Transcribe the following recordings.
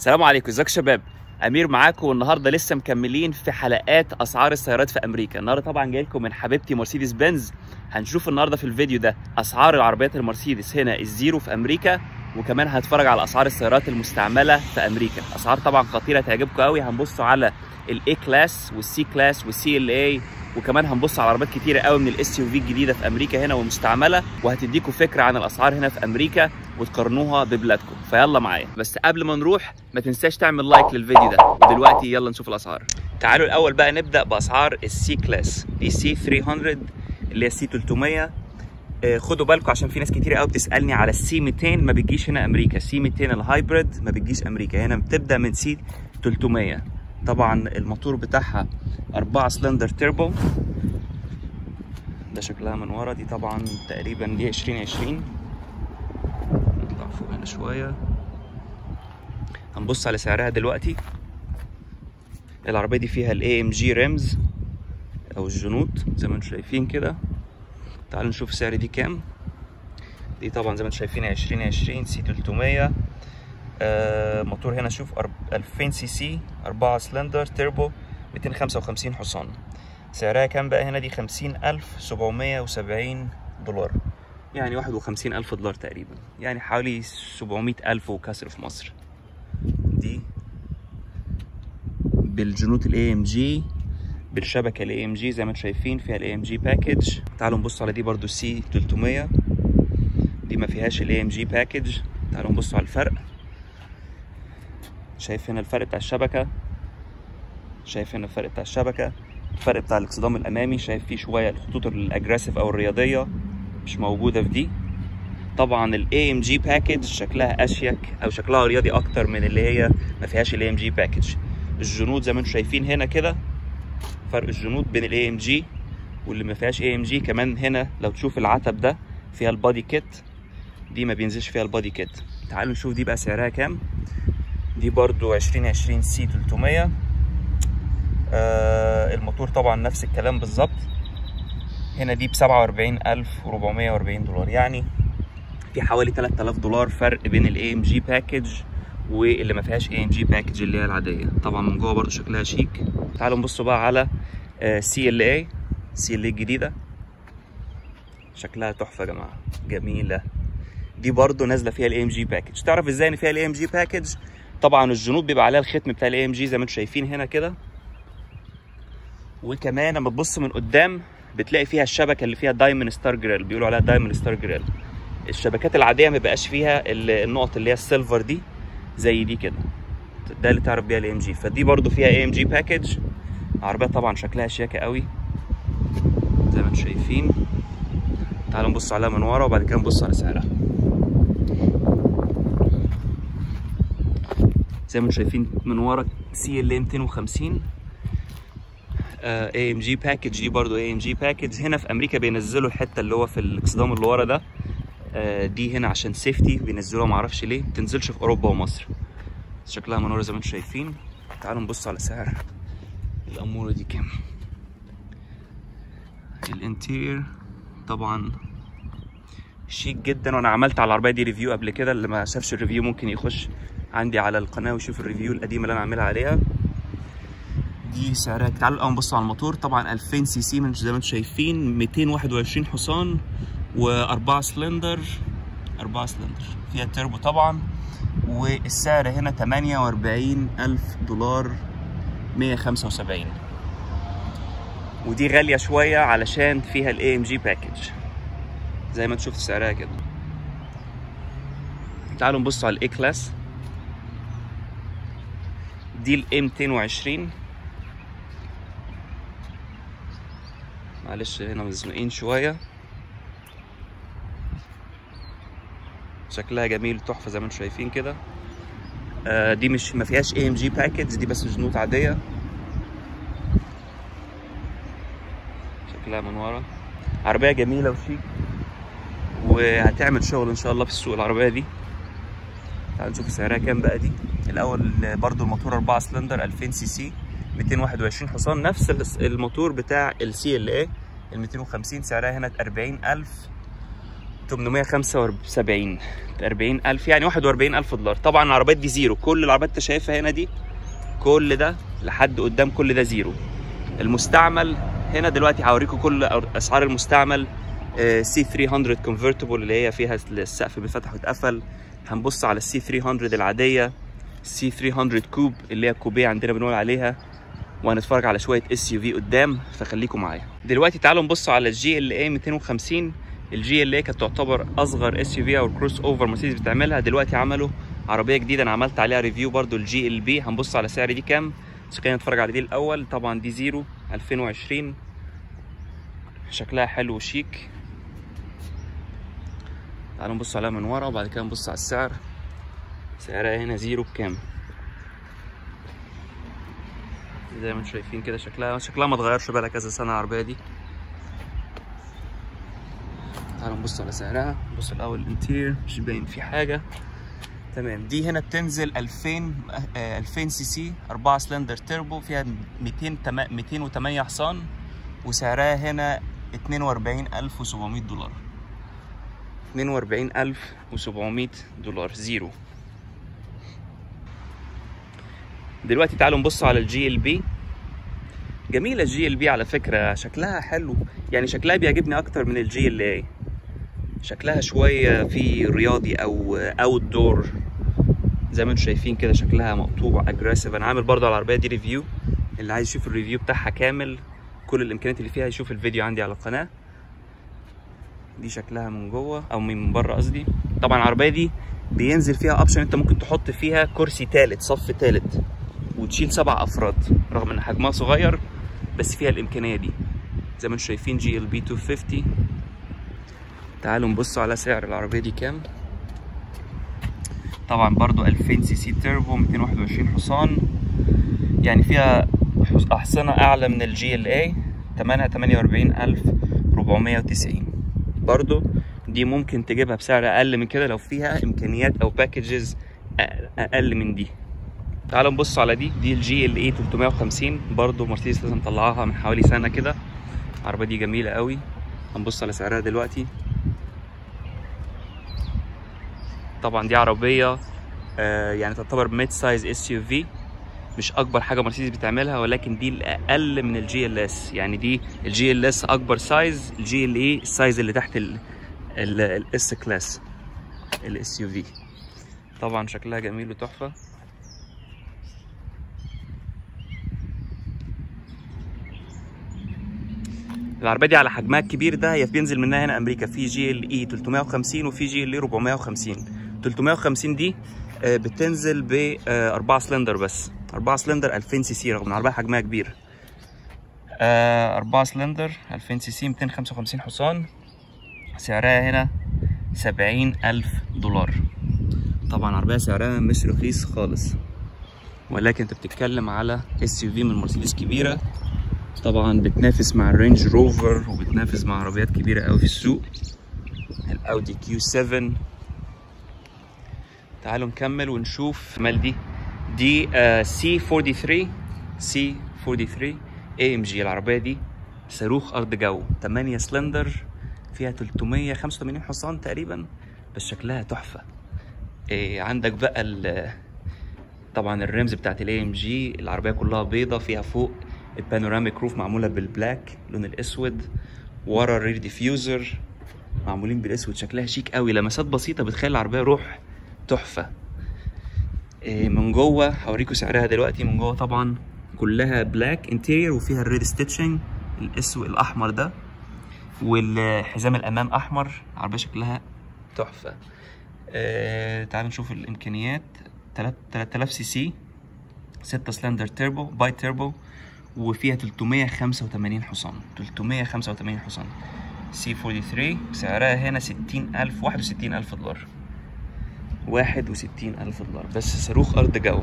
السلام عليكم ازيك يا شباب امير معاكم والنهارده لسه مكملين في حلقات اسعار السيارات في امريكا النهارده طبعا جاي لكم من حبيبتي مرسيدس بنز هنشوف النهارده في الفيديو ده اسعار العربيات المرسيدس هنا الزيرو في امريكا وكمان هنتفرج على اسعار السيارات المستعمله في امريكا اسعار طبعا خطيره تعجبكم قوي هنبص على الاي كلاس والسي كلاس والسي ال اي وكمان هنبص على عربيات كتيره قوي من الاس يو في الجديده في امريكا هنا ومستعمله وهتديكم فكره عن الاسعار هنا في امريكا وتقارنوها ببلادكم فيلا معايا بس قبل ما نروح ما تنساش تعمل لايك للفيديو ده ودلوقتي يلا نشوف الاسعار تعالوا الاول بقى نبدا باسعار السي كلاس دي سي 300 اللي هي سي 300 آه، خدوا بالكم عشان في ناس كتير قوي بتسالني على السي 200 ما بتجيش هنا امريكا سي 200 الهايبريد ما بتجيش امريكا هنا بتبدا من سي 300 طبعا الموتور بتاعها 4 سلندر تيربو ده شكلها من ورا دي طبعا تقريبا دي 2020 نطلع فوق هنا شويه هنبص على سعرها دلوقتي العربيه دي فيها الاي ام جي ريمز او الجنوط زي ما انتم شايفين كده تعالوا نشوف سعر دي كام دي طبعا زي ما انتم شايفين 2020 سي 300 آه موتور هنا شوف 2000 سي سي 4 سلندر تيربو 255 حصان سعرها كام بقى هنا دي 50770 دولار يعني 51000 دولار تقريبا يعني حوالي 700000 وكسر في مصر دي بالجنوط الاي ام جي بالشبكه الاي ام جي زي ما انتم شايفين فيها الاي ام جي باكج تعالوا نبص على دي برضو سي 300 دي ما فيهاش الاي ام جي باكج تعالوا نبص على الفرق شايف هنا الفرق بتاع الشبكه شايف هنا الفرق بتاع الشبكه الفرق بتاع الاكسدام الامامي شايف فيه شويه الخطوط الاجريسيف او الرياضيه مش موجوده في دي طبعا الاي ام جي باكج شكلها اشيك او شكلها رياضي اكتر من اللي هي ما فيهاش الاي ام جي باكج الجنود زي ما انتم شايفين هنا كده فرق الجنود بين الاي ام جي واللي ما فيهاش اي ام جي كمان هنا لو تشوف العتب ده فيها البادي كيت دي ما بينزلش فيها البادي كيت تعالوا نشوف دي بقى سعرها كام دي برضو 2020 سي 300 آه الموتور طبعا نفس الكلام بالظبط هنا دي ب 47440 دولار يعني في حوالي 3000 دولار فرق بين الاي ام جي باكج واللي ما فيهاش اي ام جي باكج اللي هي العاديه طبعا من جوه برضو شكلها شيك تعالوا نبصوا بقى على سي ال اي سي ال اي الجديده شكلها تحفه يا جماعه جميله دي برضو نازله فيها الاي ام جي باكج تعرف ازاي ان فيها الاي ام جي باكج طبعا الجنوط بيبقى عليها الختم بتاع الاي ام جي زي ما انتم شايفين هنا كده وكمان لما تبص من قدام بتلاقي فيها الشبكه اللي فيها دايموند ستار جريل بيقولوا عليها دايموند ستار جريل الشبكات العاديه ما بقاش فيها النقط اللي هي السيلفر دي زي دي كده ده اللي تعرف بيها الاي ام جي فدي برضو فيها اي ام جي باكج العربيه طبعا شكلها شياكه قوي زي ما انتم شايفين تعالوا نبص عليها من ورا وبعد كده نبص على سعرها زي ما انتم شايفين من ورا سي ال 250 اي ام جي باكج دي برضو اي ام جي باكج هنا في امريكا بينزلوا الحته اللي هو في الاكسدام اللي ورا ده آه دي هنا عشان سيفتي بينزلوها معرفش ليه بتنزلش في اوروبا ومصر شكلها من ورا زي ما انتم شايفين تعالوا نبص على سعر الاموره دي كام الانتيرير طبعا شيك جدا وانا عملت على العربيه دي ريفيو قبل كده اللي ما شافش الريفيو ممكن يخش عندي على القناه ويشوف الريفيو القديمه اللي انا عاملها عليها دي سعرها تعالوا الاول نبص على الموتور طبعا 2000 سي سي من زي ما انتم شايفين 221 حصان وأربعة سلندر أربعة سلندر فيها تربو طبعا والسعر هنا 48 ألف دولار 175 ودي غالية شوية علشان فيها الاي ام جي باكج زي ما انت شفت سعرها كده تعالوا نبص على الاي كلاس دي الاي 220 معلش هنا مزنوقين شويه شكلها جميل تحفه زي ما انتم شايفين كده آه دي مش ما فيهاش اي ام جي باكج دي بس جنوط عاديه شكلها من ورا عربيه جميله وشيك وهتعمل شغل ان شاء الله في السوق العربيه دي تعالوا نشوف سعرها كام بقى دي الاول برضو الموتور 4 سلندر 2000 سي سي 221 حصان نفس الموتور بتاع السي ال اي ال 250 سعرها هنا 40000 875 40000 يعني 41000 دولار طبعا العربيات دي زيرو كل العربيات انت شايفها هنا دي كل ده لحد قدام كل ده زيرو المستعمل هنا دلوقتي هوريكم كل اسعار المستعمل سي 300 كونفرتبل اللي هي فيها السقف بيتفتح ويتقفل هنبص على السي 300 العاديه سي 300 كوب اللي هي كوبيه عندنا بنقول عليها وهنتفرج على شويه اس يو في قدام فخليكم معايا دلوقتي تعالوا نبص على الجي ال اي 250 الجي ال اي كانت تعتبر اصغر اس يو في او كروس اوفر مرسيدس بتعملها دلوقتي عملوا عربيه جديده انا عملت عليها ريفيو برضو الجي ال بي هنبص على سعر دي كام بس خلينا نتفرج على دي الاول طبعا دي زيرو 2020 شكلها حلو وشيك تعالوا نبص عليها من ورا وبعد كده نبص على السعر سعرها هنا زيرو بكام زي ما انتم شايفين كده شكلها شكلها ما اتغيرش بقى كذا سنه العربيه دي تعالوا نبص على سعرها نبص الاول الانتير مش باين فيه حاجه تمام دي هنا بتنزل 2000 آه 2000 سي سي 4 سلندر تيربو فيها 200 208 حصان وسعرها هنا 42700 دولار 42700 دولار زيرو دلوقتي تعالوا نبص على الجي ال بي جميلة الجي ال بي على فكرة شكلها حلو يعني شكلها بيعجبني أكتر من الجي ال اي شكلها شوية في رياضي أو أوت دور زي ما انتم شايفين كده شكلها مقطوع اجريسيف انا عامل برضه على العربيه دي ريفيو اللي عايز يشوف الريفيو بتاعها كامل كل الامكانيات اللي فيها يشوف الفيديو عندي على القناه دي شكلها من جوه او من بره قصدي طبعا العربيه دي بينزل فيها اوبشن انت ممكن تحط فيها كرسي ثالث صف ثالث وتشيل سبع افراد رغم ان حجمها صغير بس فيها الامكانيه دي زي ما انتم شايفين جي ال بي 250 تعالوا نبص على سعر العربيه دي كام طبعا برضو 2000 سي سي تيربو 221 حصان يعني فيها احصنه اعلى من الجي ال اي ثمنها 48490 برضو دي ممكن تجيبها بسعر اقل من كده لو فيها امكانيات او باكجز اقل من دي تعالوا نبص على دي دي الجي ال اي 350 برضو مرسيدس لازم طلعها من حوالي سنه كده العربيه دي جميله قوي هنبص على سعرها دلوقتي طبعا دي عربيه آه يعني تعتبر ميد سايز اس يو في مش اكبر حاجه مرسيدس بتعملها ولكن دي الاقل من الجي ال اس يعني دي الجي ال اس اكبر سايز الجي ال اي السايز اللي تحت الاس كلاس الاس يو في طبعا شكلها جميل وتحفه العربيه دي على حجمها الكبير ده هي بينزل منها هنا امريكا في جي ال اي 350 وفي جي ال اي 450 350 دي بتنزل ب 4 سلندر بس 4 سلندر 2000 سي سي رغم ان العربيه حجمها كبير 4 سلندر 2000 سي سي 255 حصان سعرها هنا 70000 دولار طبعا العربيه سعرها مش رخيص خالص ولكن انت بتتكلم على اس يو في من مرسيدس كبيره طبعا بتنافس مع الرينج روفر وبتنافس مع عربيات كبيره قوي في السوق الاودي كيو 7 تعالوا نكمل ونشوف مال دي دي سي 43 سي 43 اي ام جي العربيه دي صاروخ ارض جو 8 سلندر فيها 385 حصان تقريبا بس شكلها تحفه إيه عندك بقى طبعا الريمز بتاعت الاي ام جي العربيه كلها بيضه فيها فوق البانوراميك روف معموله بالبلاك اللون الاسود ورا الرير ديفيوزر معمولين بالاسود شكلها شيك قوي لمسات بسيطه بتخلي العربيه روح تحفه إيه من جوه هوريكم سعرها دلوقتي من جوه طبعا كلها بلاك انتيرير وفيها الريد ستيتشنج الاسود الاحمر ده والحزام الامام احمر العربيه شكلها تحفه إيه تعالوا نشوف الامكانيات 3000 سي سي 6 سلندر تيربو باي تيربو وفيها 385 حصان 385 حصان سي 43 سعرها هنا 60000 61000 دولار 61000 دولار بس صاروخ ارض جو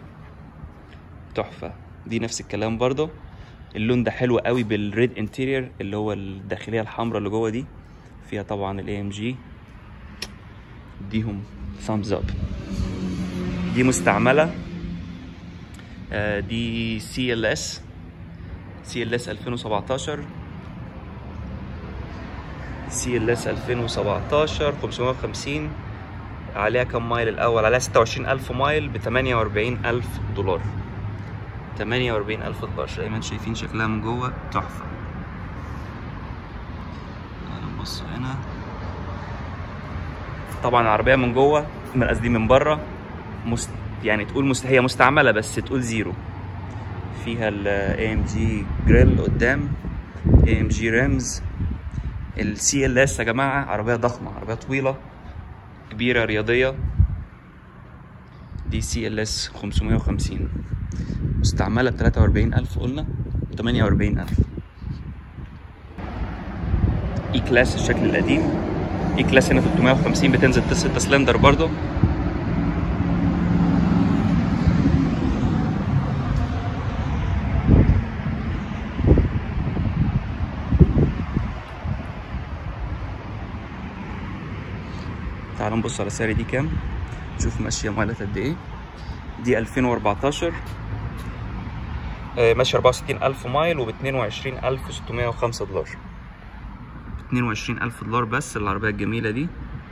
تحفه دي نفس الكلام برضه اللون ده حلو قوي بالريد انتيرير اللي هو الداخليه الحمراء اللي جوه دي فيها طبعا الاي ام جي اديهم ثامز اب دي مستعمله آه دي سي ال اس سي ال اس 2017 سي ال اس 2017 550 عليها كم مايل الاول عليها 26000 مايل ب 48000 دولار 48000 دولار زي ما انتم شايفين شكلها من جوه تحفه نبص هنا طبعا العربيه من جوه من قصدي من بره مست... يعني تقول مست... هي مستعمله بس تقول زيرو فيها ال AMG جريل قدام AMG ريمز السي ال اس يا جماعه عربيه ضخمه عربيه طويله كبيره رياضيه دي سي ال اس 550 مستعمله ب 43000 قلنا 48000 اي كلاس الشكل القديم اي كلاس هنا 350 بتنزل 6 سلندر برضو تعالوا نبص على سعر دي كام نشوف ماشيه مايلات قد ايه دي 2014 آه، ماشيه 64000 مايل وب 22605 دولار 22000 دولار بس العربيه الجميله دي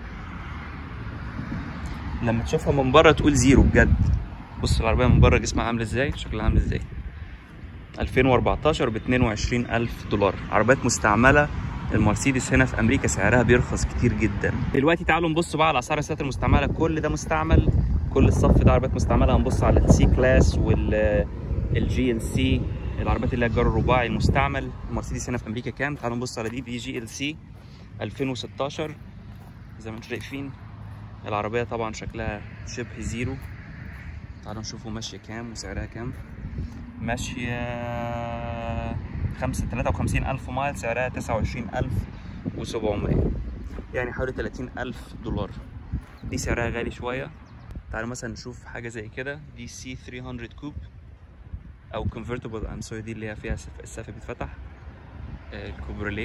لما تشوفها من بره تقول زيرو بجد بص العربيه من بره جسمها عامل ازاي شكلها عامل ازاي 2014 ب 22000 دولار عربيات مستعمله المرسيدس هنا في امريكا سعرها بيرخص كتير جدا دلوقتي تعالوا نبص بقى على اسعار السيارات المستعمله كل ده مستعمل كل الصف ده عربيات مستعمله هنبص على السي كلاس وال الجي ال سي العربيات اللي هي الجار الرباعي المستعمل المرسيدس هنا في امريكا كام تعالوا نبص على دي دي جي ال سي 2016 زي ما انتم شايفين العربيه طبعا شكلها شبه زيرو تعالوا نشوفوا ماشيه كام وسعرها كام ماشيه خمسة تلاتة وخمسين ألف مايل سعرها تسعة وعشرين ألف وسبعمية يعني حوالي تلاتين ألف دولار دي سعرها غالي شوية تعالوا مثلا نشوف حاجة زي كده دي سي 300 كوب أو convertible I'm sorry دي اللي هي فيها سف- السقف بيتفتح آه، الكوبروليه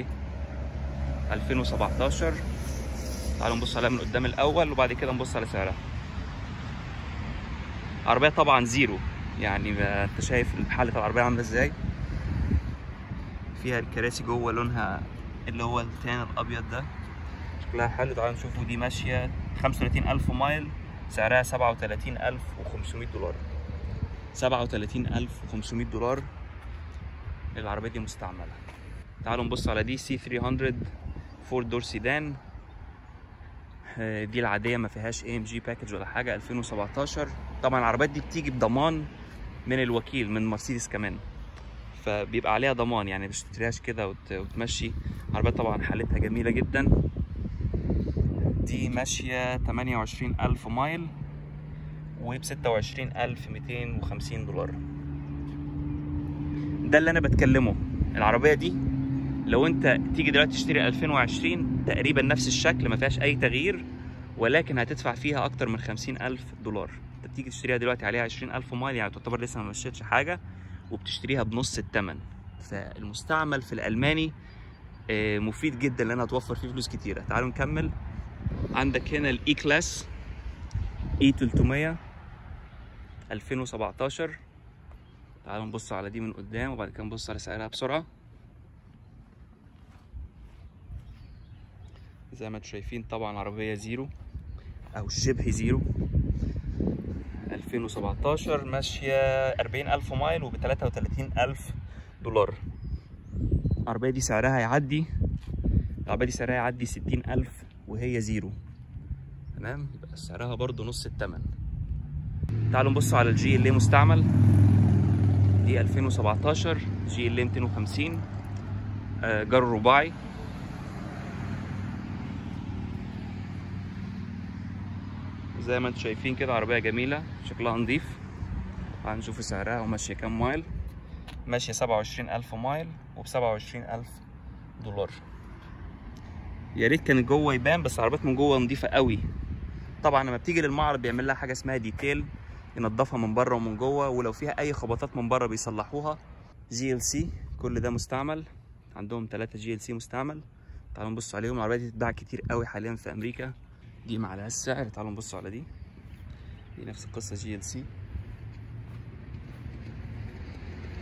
2017 تعالوا نبص عليها من قدام الأول وبعد كده نبص على سعرها عربية طبعا زيرو يعني ما انت شايف حالة العربية عاملة ازاي فيها الكراسي جوه لونها اللي هو التان الابيض ده شكلها حلو تعالوا نشوفوا دي ماشيه 35000 مايل سعرها 37500 دولار 37500 دولار العربيه دي مستعمله تعالوا نبص على دي سي 300 فور دور سيدان آه، دي العاديه ما فيهاش اي ام جي باكج ولا حاجه 2017 طبعا العربيات دي بتيجي بضمان من الوكيل من مرسيدس كمان فبيبقى عليها ضمان يعني مش تشتريهاش كده وت- وتمشي عربية طبعا حالتها جميلة جدا دي ماشية 28000 مايل وب 26250 دولار ده اللي انا بتكلمه العربية دي لو انت تيجي دلوقتي تشتري 2020 تقريبا نفس الشكل ما فيهاش اي تغيير ولكن هتدفع فيها اكتر من 50000 دولار انت بتيجي تشتريها دلوقتي عليها 20000 مايل يعني تعتبر لسه ما مشيتش حاجة وبتشتريها بنص الثمن فالمستعمل في الالماني آه، مفيد جدا لان هتوفر فيه فلوس كتيره تعالوا نكمل عندك هنا الاي كلاس اي 300 2017 تعالوا نبص على دي من قدام وبعد كده نبص على سعرها بسرعه زي ما انتم شايفين طبعا عربيه زيرو او شبه زيرو 2017 ماشية 40000 مايل وب 33000 دولار العربية دي سعرها يعدي العربية دي سعرها يعدي 60000 وهي زيرو تمام يبقى سعرها برضو نص التمن تعالوا نبص على الجي ال مستعمل دي 2017 جي ال 250 آه، جار رباعي زي ما انتم شايفين كده عربية جميلة شكلها نظيف هنشوف سعرها وماشية كام مايل ماشية سبعة وعشرين ألف مايل وبسبعة وعشرين ألف دولار يا ريت كان جوه يبان بس العربيات من جوه نظيفة قوي طبعا لما بتيجي للمعرض بيعمل لها حاجة اسمها ديتيل ينضفها من بره ومن جوه ولو فيها أي خبطات من بره بيصلحوها جي ال سي كل ده مستعمل عندهم ثلاثة جي ال سي مستعمل تعالوا نبص عليهم العربيات دي بتتباع كتير قوي حاليا في أمريكا دي معلهاش السعر تعالوا نبص على دي دي نفس القصة جي ال سي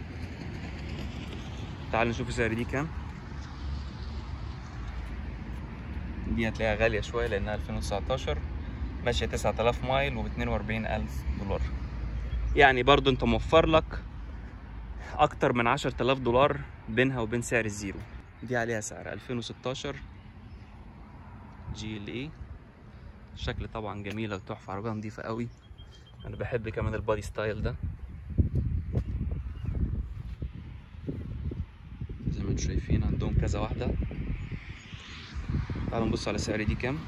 تعالوا نشوف سعر دي كام دي هتلاقيها غاليه شويه لانها 2019 ماشيه 9000 مايل وب 42000 دولار يعني برضو انت موفر لك اكتر من 10000 دولار بينها وبين سعر الزيرو دي عليها سعر 2016 جي ال اي الشكل طبعا جميله وتحفه عربيه نظيفه قوي انا بحب كمان البادي ستايل ده زي ما انتم شايفين عندهم كذا واحده تعالوا نبص على سعر دي كام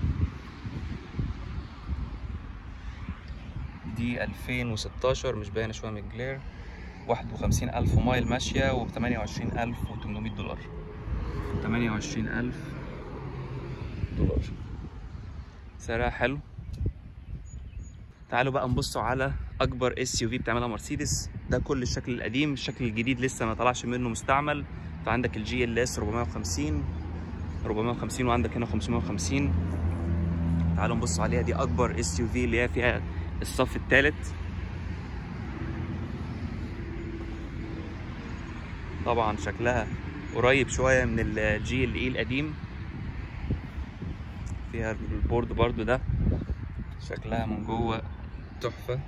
دي 2016 مش باينه شويه من الجلير 51000 مايل ماشيه وب 28800 دولار 28000 دولار سعرها حلو تعالوا بقى نبصوا على اكبر اس يو في بتعملها مرسيدس ده كل الشكل القديم الشكل الجديد لسه ما طلعش منه مستعمل فعندك الجي ال اس 450 450 وعندك هنا 550 تعالوا نبص عليها دي اكبر اس يو في اللي هي فيها الصف الثالث طبعا شكلها قريب شويه من الجي ال اي القديم فيها البورد برضو ده شكلها من جوه تحفه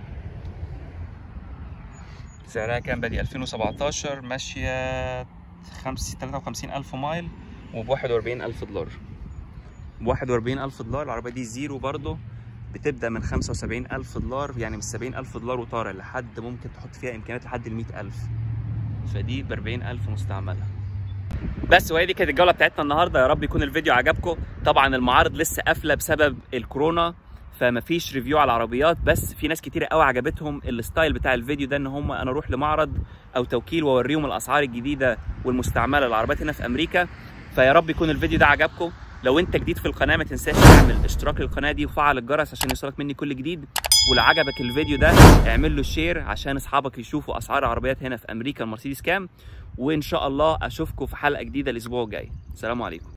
سعرها كام بدي 2017 ماشيه 5 53 الف مايل وب 41 الف دولار ب 41 الف دولار العربيه دي زيرو برضو بتبدا من 75 الف دولار يعني من 70 الف دولار وطالع لحد ممكن تحط فيها امكانيات لحد ال 100 الف فدي ب 40 الف مستعمله بس وهي دي كانت الجوله بتاعتنا النهارده يا رب يكون الفيديو عجبكم طبعا المعارض لسه قافله بسبب الكورونا فمفيش ريفيو على العربيات بس في ناس كتيره قوي عجبتهم الستايل بتاع الفيديو ده ان هم انا اروح لمعرض او توكيل واوريهم الاسعار الجديده والمستعمله للعربيات هنا في امريكا فيا رب يكون الفيديو ده عجبكم لو انت جديد في القناه ما تنساش تعمل اشتراك للقناه دي وفعل الجرس عشان يوصلك مني كل جديد ولو عجبك الفيديو ده اعمل له شير عشان اصحابك يشوفوا اسعار العربيات هنا في امريكا المرسيدس كام وان شاء الله اشوفكم في حلقه جديده الاسبوع الجاي سلام عليكم